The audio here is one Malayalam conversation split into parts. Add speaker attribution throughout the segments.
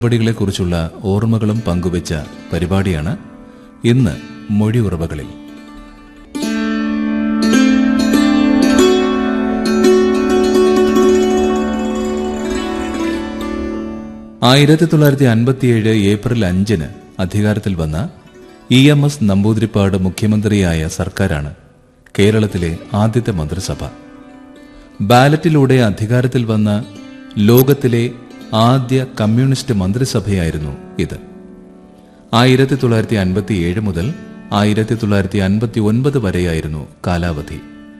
Speaker 1: നടപടികളെക്കുറിച്ചുള്ള ഓർമ്മകളും പങ്കുവച്ച പരിപാടിയാണ് ഇന്ന് മൊഴി ഉറവകളിൽ ആയിരത്തി തൊള്ളായിരത്തി അൻപത്തിയേഴ് ഏപ്രിൽ അഞ്ചിന് അധികാരത്തിൽ വന്ന ഇ എം എസ് നമ്പൂതിരിപ്പാട് മുഖ്യമന്ത്രിയായ സർക്കാരാണ് കേരളത്തിലെ ആദ്യത്തെ മന്ത്രിസഭ ബാലറ്റിലൂടെ അധികാരത്തിൽ വന്ന ലോകത്തിലെ ആദ്യ കമ്മ്യൂണിസ്റ്റ് മന്ത്രിസഭയായിരുന്നു ഇത് ആയിരത്തി തൊള്ളായിരത്തി അൻപത്തിയേഴ് മുതൽ ആയിരത്തി തൊള്ളായിരത്തി അൻപത്തി ഒൻപത് വരെയായിരുന്നു കാലാവധി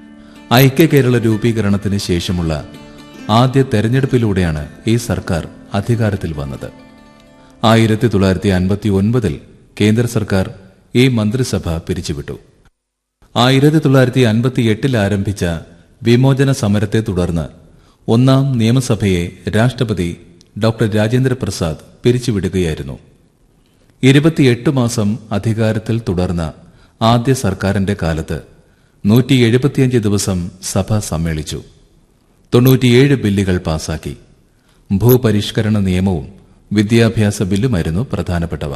Speaker 1: ഐക്യ കേരള രൂപീകരണത്തിന് ശേഷമുള്ള ആദ്യ തെരഞ്ഞെടുപ്പിലൂടെയാണ് ഈ സർക്കാർ അധികാരത്തിൽ വന്നത് ആയിരത്തി തൊള്ളായിരത്തി അൻപത്തി ഒൻപതിൽ കേന്ദ്ര സർക്കാർ ഈ മന്ത്രിസഭ പിരിച്ചുവിട്ടു ആയിരത്തി തൊള്ളായിരത്തി അൻപത്തി എട്ടിൽ ആരംഭിച്ച വിമോചന സമരത്തെ തുടർന്ന് ഒന്നാം നിയമസഭയെ രാഷ്ട്രപതി ഡോക്ടർ രാജേന്ദ്ര പ്രസാദ് പിരിച്ചുവിടുകയായിരുന്നു ഇരുപത്തിയെട്ട് മാസം അധികാരത്തിൽ തുടർന്ന ആദ്യ സർക്കാരിന്റെ കാലത്ത് നൂറ്റി എഴുപത്തിയഞ്ച് ദിവസം സഭ സമ്മേളിച്ചു തൊണ്ണൂറ്റിയേഴ് ബില്ലുകൾ പാസാക്കി ഭൂപരിഷ്കരണ നിയമവും വിദ്യാഭ്യാസ ബില്ലുമായിരുന്നു പ്രധാനപ്പെട്ടവ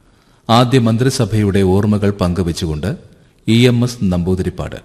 Speaker 1: ആദ്യ മന്ത്രിസഭയുടെ ഓർമ്മകൾ പങ്കുവച്ചുകൊണ്ട് ഇ എം എസ് നമ്പൂതിരിപ്പാട്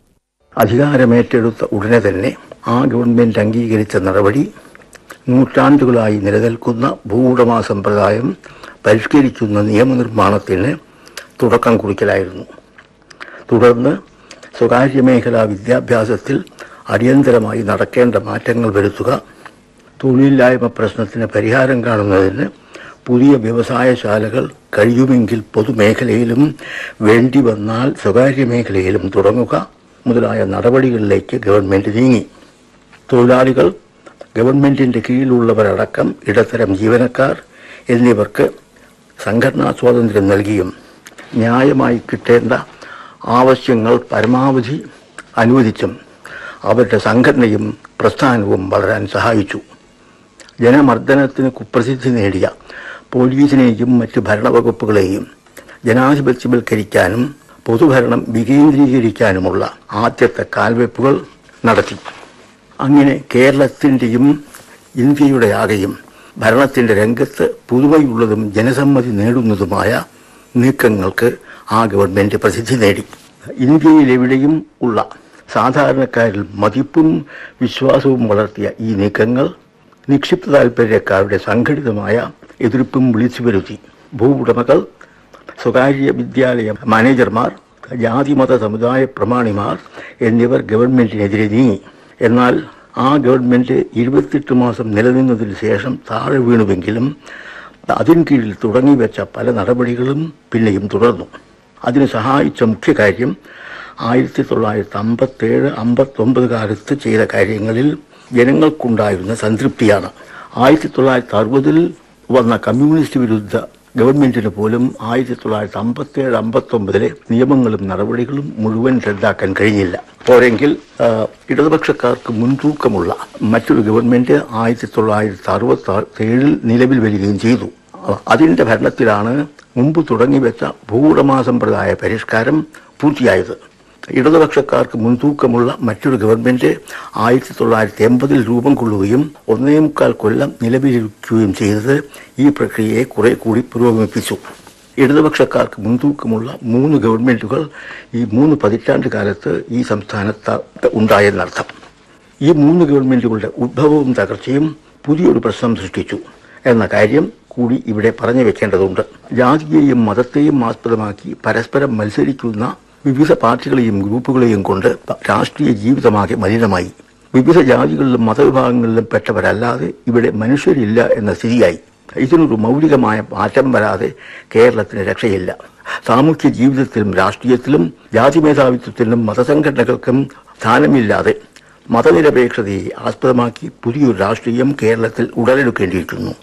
Speaker 2: അധികാരമേറ്റെടുത്ത ഉടനെ തന്നെ ആ ഗവൺമെന്റ് അംഗീകരിച്ച നടപടി നൂറ്റാണ്ടുകളായി നിലനിൽക്കുന്ന ഭൂവുടമ സമ്പ്രദായം പരിഷ്കരിക്കുന്ന നിയമനിർമ്മാണത്തിന് തുടക്കം കുറിക്കലായിരുന്നു തുടർന്ന് സ്വകാര്യ മേഖലാ വിദ്യാഭ്യാസത്തിൽ അടിയന്തരമായി നടക്കേണ്ട മാറ്റങ്ങൾ വരുത്തുക തൊഴിലില്ലായ്മ പ്രശ്നത്തിന് പരിഹാരം കാണുന്നതിന് പുതിയ വ്യവസായശാലകൾ കഴിയുമെങ്കിൽ പൊതുമേഖലയിലും വേണ്ടി വന്നാൽ സ്വകാര്യ മേഖലയിലും തുടങ്ങുക മുതലായ നടപടികളിലേക്ക് ഗവൺമെന്റ് നീങ്ങി തൊഴിലാളികൾ ഗവൺമെന്റിന്റെ കീഴിലുള്ളവരടക്കം ഇടത്തരം ജീവനക്കാർ എന്നിവർക്ക് സംഘടനാ സ്വാതന്ത്ര്യം നൽകിയും ന്യായമായി കിട്ടേണ്ട ആവശ്യങ്ങൾ പരമാവധി അനുവദിച്ചും അവരുടെ സംഘടനയും പ്രസ്ഥാനവും വളരാൻ സഹായിച്ചു ജനമർദ്ദനത്തിന് കുപ്രസിദ്ധി നേടിയ പോലീസിനെയും മറ്റ് ഭരണവകുപ്പുകളെയും ജനാധിപത്യവൽക്കരിക്കാനും പൊതുഭരണം വികേന്ദ്രീകരിക്കാനുമുള്ള ആദ്യത്തെ കാൽവെപ്പുകൾ നടത്തി അങ്ങനെ കേരളത്തിൻ്റെയും ഇന്ത്യയുടെ ആകെയും ഭരണത്തിന്റെ രംഗത്ത് പുതുമയുള്ളതും ജനസമ്മതി നേടുന്നതുമായ നീക്കങ്ങൾക്ക് ആ ഗവൺമെന്റ് പ്രസിദ്ധി നേടി ഇന്ത്യയിലെവിടെയും ഉള്ള സാധാരണക്കാരിൽ മതിപ്പും വിശ്വാസവും വളർത്തിയ ഈ നീക്കങ്ങൾ നിക്ഷിപ്ത താൽപര്യക്കാരുടെ സംഘടിതമായ എതിർപ്പും വിളിച്ചു വരുത്തി ഭൂവുടമകൾ സ്വകാര്യ വിദ്യാലയ മാനേജർമാർ ജാതിമത സമുദായ പ്രമാണിമാർ എന്നിവർ ഗവൺമെന്റിനെതിരെ നീങ്ങി എന്നാൽ ആ ഗവൺമെന്റ് ഇരുപത്തെട്ട് മാസം നിലനിന്നതിന് ശേഷം താഴെ വീണുവെങ്കിലും അതിൻ കീഴിൽ തുടങ്ങിവെച്ച പല നടപടികളും പിന്നെയും തുടർന്നു അതിന് സഹായിച്ച മുഖ്യ കാര്യം ആയിരത്തി തൊള്ളായിരത്തി അമ്പത്തേഴ് അമ്പത്തൊമ്പത് കാലത്ത് ചെയ്ത കാര്യങ്ങളിൽ ജനങ്ങൾക്കുണ്ടായിരുന്ന സംതൃപ്തിയാണ് ആയിരത്തി തൊള്ളായിരത്തി അറുപതിൽ വന്ന കമ്മ്യൂണിസ്റ്റ് വിരുദ്ധ ഗവൺമെന്റിന് പോലും ആയിരത്തി തൊള്ളായിരത്തി അമ്പത്തേഴ് അമ്പത്തൊമ്പതിലെ നിയമങ്ങളും നടപടികളും മുഴുവൻ റദ്ദാക്കാൻ കഴിഞ്ഞില്ല പോരെങ്കിൽ ആ, ഇടതുപക്ഷക്കാർക്ക് മുൻതൂക്കമുള്ള മറ്റൊരു ഗവൺമെന്റ് ആയിരത്തി തൊള്ളായിരത്തി അറുപത്തി ഏഴിൽ നിലവിൽ വരികയും ചെയ്തു അതിന്റെ ഭരണത്തിലാണ് മുമ്പ് തുടങ്ങിവെച്ച ഭൂവുടമാ സമ്പ്രദായ പരിഷ്കാരം പൂർത്തിയായത് ഇടതുപക്ഷക്കാർക്ക് മുൻതൂക്കമുള്ള മറ്റൊരു ഗവൺമെന്റ് ആയിരത്തി തൊള്ളായിരത്തി എൺപതിൽ രൂപം കൊള്ളുകയും ഒന്നേ മുക്കാൽ കൊല്ലം നിലവിലിരിക്കുകയും ചെയ്തത് ഈ പ്രക്രിയയെ കുറെ കൂടി പുരോഗമിപ്പിച്ചു ഇടതുപക്ഷക്കാർക്ക് മുൻതൂക്കമുള്ള മൂന്ന് ഗവൺമെന്റുകൾ ഈ മൂന്ന് പതിറ്റാണ്ട് കാലത്ത് ഈ സംസ്ഥാനത്ത് ഉണ്ടായെന്നർത്ഥം ഈ മൂന്ന് ഗവൺമെന്റുകളുടെ ഉദ്ഭവവും തകർച്ചയും പുതിയൊരു പ്രശ്നം സൃഷ്ടിച്ചു എന്ന കാര്യം കൂടി ഇവിടെ പറഞ്ഞു വെക്കേണ്ടതുണ്ട് ജാതിയെയും മതത്തെയും ആസ്പദമാക്കി പരസ്പരം മത്സരിക്കുന്ന വിവിധ പാർട്ടികളെയും ഗ്രൂപ്പുകളെയും കൊണ്ട് രാഷ്ട്രീയ ജീവിതമാകെ മലിനമായി വിവിധ ജാതികളിലും മതവിഭാഗങ്ങളിലും പെട്ടവരല്ലാതെ ഇവിടെ മനുഷ്യരില്ല എന്ന സ്ഥിതിയായി ഇതിനൊരു മൗലികമായ മാറ്റം വരാതെ കേരളത്തിന് രക്ഷയില്ല സാമൂഹ്യ ജീവിതത്തിലും രാഷ്ട്രീയത്തിലും ജാതി മേധാവിത്വത്തിലും മതസംഘടനകൾക്കും സ്ഥാനമില്ലാതെ മതനിരപേക്ഷതയെ ആസ്പദമാക്കി പുതിയൊരു രാഷ്ട്രീയം കേരളത്തിൽ ഉടലെടുക്കേണ്ടിയിരിക്കുന്നു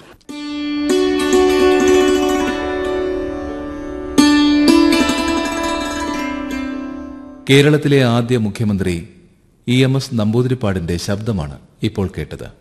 Speaker 1: കേരളത്തിലെ ആദ്യ മുഖ്യമന്ത്രി ഇ എം എസ് നമ്പൂതിരിപ്പാടിന്റെ ശബ്ദമാണ് ഇപ്പോൾ കേട്ടത്